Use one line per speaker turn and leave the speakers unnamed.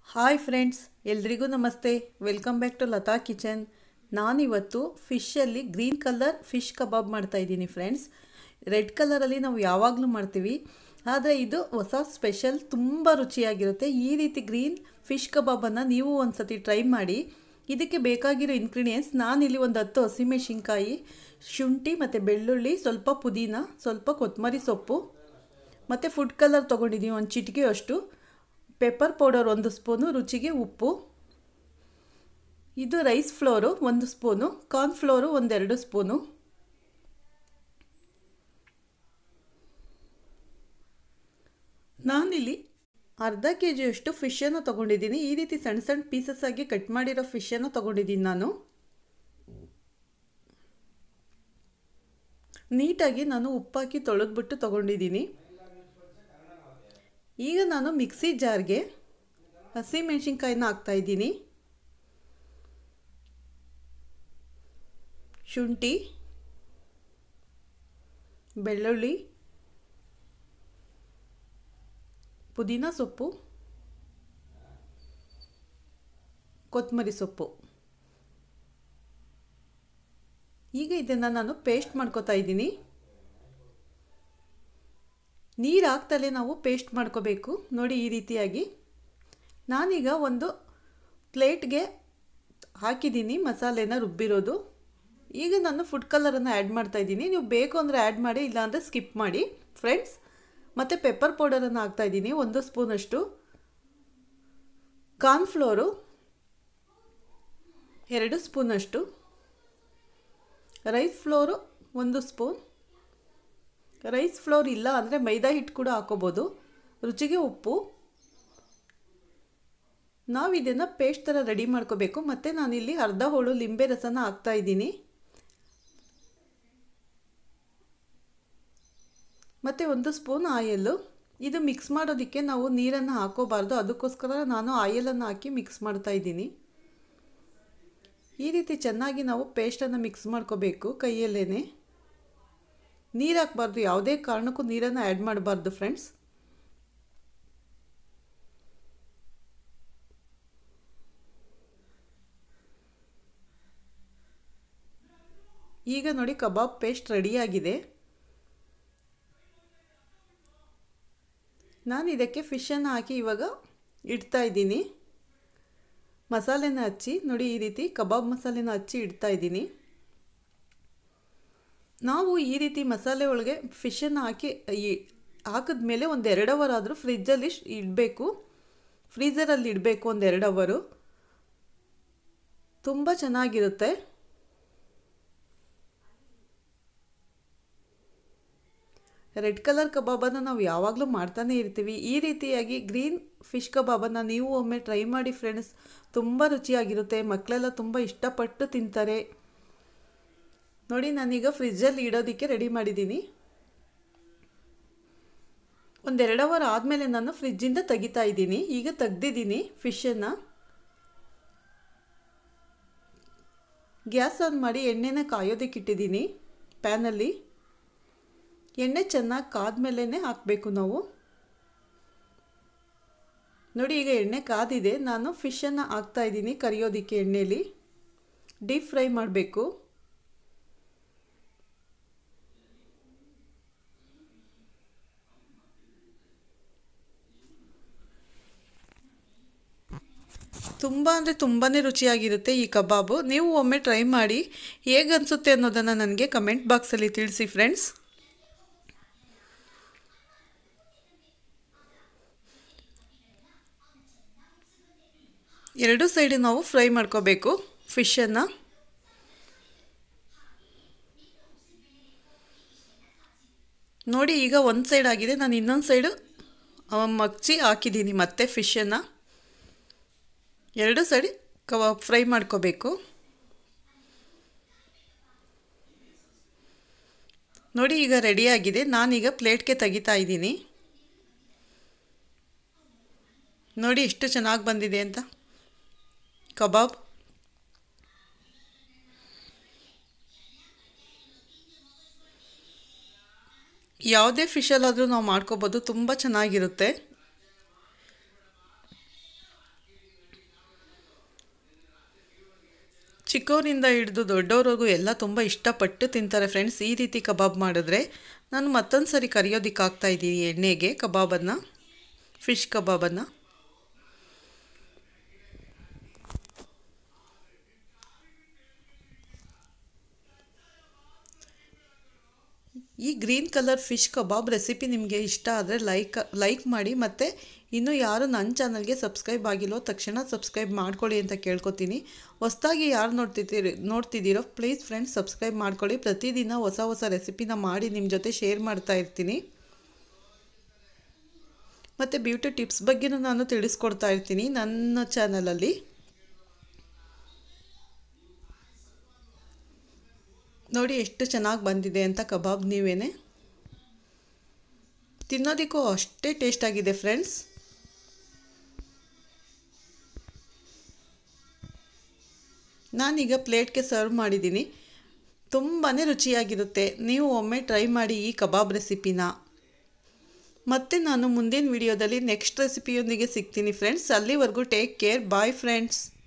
hi friends ಎಲ್ರಿಗೂ ನಮಸ್ತೆ welcome back to Latha kitchen ನಾನಿವತ್ತು ಫಿಶಲ್ಲಿ ಗ್ರೀನ್ ಕಲರ್ ಫಿಶ್ ಕಬಾಬ್ ಮಾಡ್ತಾ ಇದ್ದೀನಿ ಫ್ರೆಂಡ್ಸ್ ರೆಡ್ ಕಲರಲ್ಲಿ ನಾವು ಯಾವಾಗಲೂ ಮಾಡ್ತೀವಿ ಆದರೆ ಇದು ಹೊಸ ಸ್ಪೆಷಲ್ ತುಂಬ ರುಚಿಯಾಗಿರುತ್ತೆ ಈ ರೀತಿ ಗ್ರೀನ್ ಫಿಶ್ ಕಬಾಬನ್ನು ನೀವು ಒಂದು ಸತಿ ಟ್ರೈ ಮಾಡಿ ಇದಕ್ಕೆ ಬೇಕಾಗಿರೋ ಇಂಗ್ರೀಡಿಯೆಂಟ್ಸ್ ನಾನಿಲ್ಲಿ ಒಂದು ಹತ್ತು ಹಸಿಮೆಣಸಿನ್ಕಾಯಿ ಶುಂಠಿ ಮತ್ತು ಬೆಳ್ಳುಳ್ಳಿ ಸ್ವಲ್ಪ ಪುದೀನ ಸ್ವಲ್ಪ ಕೊತ್ತಂಬರಿ ಸೊಪ್ಪು ಮತ್ತು ಫುಡ್ ಕಲರ್ ತೊಗೊಂಡಿದ್ದೀವಿ ಒಂದು ಚಿಟಿಕೆ ಅಷ್ಟು ಪೆಪ್ಪರ್ ಪೌಡರ್ ಒಂದು ಸ್ಪೂನು ರುಚಿಗೆ ಉಪ್ಪು ಇದು ರೈಸ್ ಫ್ಲೋರು ಒಂದು ಸ್ಪೂನು ಕಾರ್ನ್ ಫ್ಲೋರು ಒಂದೆರಡು ಸ್ಪೂನು ನಾನಿಲ್ಲಿ ಅರ್ಧ ಕೆ ಜಿಯಷ್ಟು ಫಿಶನ್ನು ತೊಗೊಂಡಿದ್ದೀನಿ ಈ ರೀತಿ ಸಣ್ಣ ಸಣ್ಣ ಪೀಸಸ್ ಆಗಿ ಕಟ್ ಮಾಡಿರೋ ಫಿಶನ್ನು ತೊಗೊಂಡಿದ್ದೀನಿ ನಾನು ನೀಟಾಗಿ ನಾನು ಉಪ್ಪಾಕಿ ತೊಳೆದ್ಬಿಟ್ಟು ತೊಗೊಂಡಿದ್ದೀನಿ ಈಗ ನಾನು ಮಿಕ್ಸಿ ಜಾರ್ಗೆ ಹಸಿ ಮೆಣಸಿನ್ಕಾಯಿನ ಹಾಕ್ತಾಯಿದ್ದೀನಿ ಶುಂಠಿ ಬೆಳ್ಳುಳ್ಳಿ ಪುದೀನ ಸೊಪ್ಪು ಕೊತ್ತಂಬರಿ ಸೊಪ್ಪು ಈಗ ಇದನ್ನು ನಾನು ಪೇಸ್ಟ್ ಮಾಡ್ಕೋತಾ ಇದ್ದೀನಿ ನೀರು ಹಾಕ್ತಲೇ ನಾವು ಪೇಸ್ಟ್ ಮಾಡ್ಕೋಬೇಕು ನೋಡಿ ಈ ರೀತಿಯಾಗಿ ನಾನೀಗ ಒಂದು ಪ್ಲೇಟ್ಗೆ ಹಾಕಿದ್ದೀನಿ ಮಸಾಲೆನ ರುಬ್ಬಿರೋದು ಈಗ ನಾನು ಫುಡ್ ಕಲರನ್ನು ಆ್ಯಡ್ ಮಾಡ್ತಾ ಇದ್ದೀನಿ ನೀವು ಬೇಕು ಅಂದರೆ ಆ್ಯಡ್ ಮಾಡಿ ಇಲ್ಲಾಂದರೆ ಸ್ಕಿಪ್ ಮಾಡಿ ಫ್ರೆಂಡ್ಸ್ ಮತ್ತು ಪೆಪ್ಪರ್ ಪೌಡರನ್ನು ಹಾಕ್ತಾಯಿದ್ದೀನಿ ಒಂದು ಸ್ಪೂನಷ್ಟು ಕಾರ್ನ್ಫ್ಲೋರು ಎರಡು ಸ್ಪೂನಷ್ಟು ರೈಸ್ ಫ್ಲೋರು ಒಂದು ಸ್ಪೂನ್ ರೈಸ್ ಫ್ಲೋರ್ ಇಲ್ಲ ಅಂದರೆ ಮೈದಾ ಹಿಟ್ಟು ಕೂಡ ಹಾಕೋಬೋದು ರುಚಿಗೆ ಉಪ್ಪು ನಾವು ಇದನ್ನು ಪೇಸ್ಟ್ ಥರ ರೆಡಿ ಮಾಡ್ಕೋಬೇಕು ಮತ್ತು ನಾನಿಲ್ಲಿ ಅರ್ಧ ಹೋಳು ಲಿಂಬೆ ರಸನ ಹಾಕ್ತಾಯಿದ್ದೀನಿ ಮತ್ತು ಒಂದು ಸ್ಪೂನ್ ಆಯಲ್ಲು ಇದು ಮಿಕ್ಸ್ ಮಾಡೋದಕ್ಕೆ ನಾವು ನೀರನ್ನು ಹಾಕೋಬಾರ್ದು ಅದಕ್ಕೋಸ್ಕರ ನಾನು ಆಯಲನ್ನು ಹಾಕಿ ಮಿಕ್ಸ್ ಮಾಡ್ತಾ ಇದ್ದೀನಿ ಈ ರೀತಿ ಚೆನ್ನಾಗಿ ನಾವು ಪೇಸ್ಟನ್ನು ಮಿಕ್ಸ್ ಮಾಡ್ಕೋಬೇಕು ಕೈಯಲ್ಲೇ ನೀರು ಹಾಕಬಾರ್ದು ಯಾವುದೇ ಕಾರಣಕ್ಕೂ ನೀರನ್ನು ಆ್ಯಡ್ ಮಾಡಬಾರ್ದು ಫ್ರೆಂಡ್ಸ್ ಈಗ ನೋಡಿ ಕಬಾಬ್ ಪೇಸ್ಟ್ ರೆಡಿಯಾಗಿದೆ ನಾನು ಇದಕ್ಕೆ ಫಿಶನ್ನು ಹಾಕಿ ಇವಾಗ ಇಡ್ತಾ ಇದ್ದೀನಿ ಮಸಾಲೆನ ಹಚ್ಚಿ ನೋಡಿ ಈ ರೀತಿ ಕಬಾಬ್ ಮಸಾಲೆನ ಹಚ್ಚಿ ಇಡ್ತಾ ಇದ್ದೀನಿ ನಾವು ಈ ರೀತಿ ಮಸಾಲೆ ಒಳಗೆ ಫಿಶನ್ನು ಹಾಕಿ ಹಾಕಿದ್ಮೇಲೆ ಒಂದು ಎರಡು ಅವರ್ ಆದರೂ ಫ್ರಿಜ್ಜಲ್ಲಿ ಇಡಬೇಕು ಫ್ರೀಝರಲ್ಲಿ ಇಡಬೇಕು ಒಂದು ಎರಡು ಅವರು ತುಂಬ ಚೆನ್ನಾಗಿರುತ್ತೆ ರೆಡ್ ಕಲರ್ ಕಬಾಬನ್ನು ನಾವು ಯಾವಾಗಲೂ ಮಾಡ್ತಾನೆ ಇರ್ತೀವಿ ಈ ರೀತಿಯಾಗಿ ಗ್ರೀನ್ ಫಿಶ್ ಕಬಾಬನ್ನು ನೀವು ಒಮ್ಮೆ ಟ್ರೈ ಮಾಡಿ ಫ್ರೆಂಡ್ಸ್ ತುಂಬ ರುಚಿಯಾಗಿರುತ್ತೆ ಮಕ್ಕಳೆಲ್ಲ ತುಂಬ ಇಷ್ಟಪಟ್ಟು ತಿಂತಾರೆ ನೋಡಿ ನಾನೀಗ ಫ್ರಿಜ್ಜಲ್ಲಿ ಇಡೋದಕ್ಕೆ ರೆಡಿ ಮಾಡಿದ್ದೀನಿ ಒಂದೆರಡು ಅವರ್ ಆದಮೇಲೆ ನಾನು ಫ್ರಿಜ್ಜಿಂದ ತೆಗಿತಾ ಇದ್ದೀನಿ ಈಗ ತೆಗ್ದಿದ್ದೀನಿ ಫಿಶನ್ನು ಗ್ಯಾಸ್ ಆನ್ ಮಾಡಿ ಎಣ್ಣೆನ ಕಾಯೋದಕ್ಕೆ ಇಟ್ಟಿದ್ದೀನಿ ಪ್ಯಾನಲ್ಲಿ ಎಣ್ಣೆ ಚೆನ್ನಾಗಿ ಕಾದ್ಮೇಲೆ ಹಾಕಬೇಕು ನಾವು ನೋಡಿ ಈಗ ಎಣ್ಣೆ ಕಾದಿದೆ ನಾನು ಫಿಶನ್ನು ಹಾಕ್ತಾಯಿದ್ದೀನಿ ಕರಿಯೋದಕ್ಕೆ ಎಣ್ಣೆಯಲ್ಲಿ ಡೀಪ್ ಫ್ರೈ ಮಾಡಬೇಕು ತುಂಬ ಅಂದರೆ ತುಂಬಾ ರುಚಿಯಾಗಿರುತ್ತೆ ಈ ಕಬಾಬು ನೀವು ಒಮ್ಮೆ ಟ್ರೈ ಮಾಡಿ ಹೇಗೆ ಅನಿಸುತ್ತೆ ಅನ್ನೋದನ್ನು ನನಗೆ ಕಮೆಂಟ್ ಬಾಕ್ಸಲ್ಲಿ ತಿಳಿಸಿ ಫ್ರೆಂಡ್ಸ್ ಎರಡು ಸೈಡು ನಾವು ಫ್ರೈ ಮಾಡ್ಕೋಬೇಕು ಫಿಶನ್ನು ನೋಡಿ ಈಗ ಒಂದು ಸೈಡ್ ಆಗಿದೆ ನಾನು ಇನ್ನೊಂದು ಸೈಡು ಮಗ್ಚಿ ಹಾಕಿದ್ದೀನಿ ಮತ್ತೆ ಫಿಶನ್ನು ಎರಡು ಸೈಡ್ ಕಬಾಬ್ ಫ್ರೈ ಮಾಡ್ಕೋಬೇಕು ನೋಡಿ ಈಗ ರೆಡಿಯಾಗಿದೆ ನಾನೀಗ ಪ್ಲೇಟ್ಗೆ ತೆಗಿತಾ ಇದ್ದೀನಿ ನೋಡಿ ಎಷ್ಟು ಚೆನ್ನಾಗಿ ಬಂದಿದೆ ಅಂತ ಕಬಾಬ್ ಯಾವುದೇ ಫಿಶಲ್ಲಾದರೂ ನಾವು ಮಾಡ್ಕೋಬೋದು ತುಂಬ ಚೆನ್ನಾಗಿರುತ್ತೆ ಚಿಕ್ಕವರಿಂದ ಹಿಡಿದು ದೊಡ್ಡವ್ರಿಗೂ ಎಲ್ಲ ತುಂಬ ಇಷ್ಟಪಟ್ಟು ತಿಂತಾರೆ ಫ್ರೆಂಡ್ಸ್ ಈ ರೀತಿ ಕಬಾಬ್ ಮಾಡಿದ್ರೆ ನಾನು ಮತ್ತೊಂದು ಸರಿ ಕರಿಯೋದಕ್ಕೆ ಹಾಕ್ತಾ ಇದ್ದೀನಿ ಎಣ್ಣೆಗೆ ಕಬಾಬನ್ನು ಫಿಶ್ ಕಬಾಬನ್ನು ಈ green colour fish kebab recipe ನಿಮಗೆ ಇಷ್ಟ ಆದರೆ ಲೈಕ್ ಲೈಕ್ ಮಾಡಿ ಮತ್ತು ಇನ್ನೂ ಯಾರು ನನ್ನ ಚಾನಲ್ಗೆ ಸಬ್ಸ್ಕ್ರೈಬ್ ಆಗಿಲ್ಲೋ ತಕ್ಷಣ ಸಬ್ಸ್ಕ್ರೈಬ್ ಮಾಡ್ಕೊಳ್ಳಿ ಅಂತ ಕೇಳ್ಕೊತೀನಿ ಹೊಸ್ದಾಗಿ ಯಾರು ನೋಡ್ತಿದ್ದೀರಿ ನೋಡ್ತಿದ್ದೀರೋ ಪ್ಲೀಸ್ ಫ್ರೆಂಡ್ಸ್ ಸಬ್ಸ್ಕ್ರೈಬ್ ಮಾಡ್ಕೊಳ್ಳಿ ಪ್ರತಿದಿನ ಹೊಸ ಹೊಸ ರೆಸಿಪಿನ ಮಾಡಿ ನಿಮ್ಮ ಜೊತೆ ಶೇರ್ ಮಾಡ್ತಾ ಇರ್ತೀನಿ ಮತ್ತು ಬ್ಯೂಟಿ ಟಿಪ್ಸ್ ಬಗ್ಗೆನೂ ನಾನು ತಿಳಿಸ್ಕೊಡ್ತಾ ಇರ್ತೀನಿ ನನ್ನ ಚಾನಲಲ್ಲಿ ನೋಡಿ ಎಷ್ಟು ಚೆನ್ನಾಗಿ ಬಂದಿದೆ ಅಂತ ಕಬಾಬ್ ನೀವೇನೆ ತಿನ್ನೋದಕ್ಕೂ ಅಷ್ಟೇ ಟೇಸ್ಟ್ ಆಗಿದೆ ಫ್ರೆಂಡ್ಸ್ ನಾನೀಗ ಪ್ಲೇಟ್ಗೆ ಸರ್ವ್ ಮಾಡಿದ್ದೀನಿ ತುಂಬಾ ರುಚಿಯಾಗಿರುತ್ತೆ ನೀವು ಒಮ್ಮೆ ಟ್ರೈ ಮಾಡಿ ಈ ಕಬಾಬ್ ರೆಸಿಪಿನ ಮತ್ತೆ ನಾನು ಮುಂದಿನ ವಿಡಿಯೋದಲ್ಲಿ ನೆಕ್ಸ್ಟ್ ರೆಸಿಪಿಯೊಂದಿಗೆ ಸಿಗ್ತೀನಿ ಫ್ರೆಂಡ್ಸ್ ಅಲ್ಲಿವರೆಗೂ ಟೇಕ್ ಕೇರ್ ಬಾಯ್ ಫ್ರೆಂಡ್ಸ್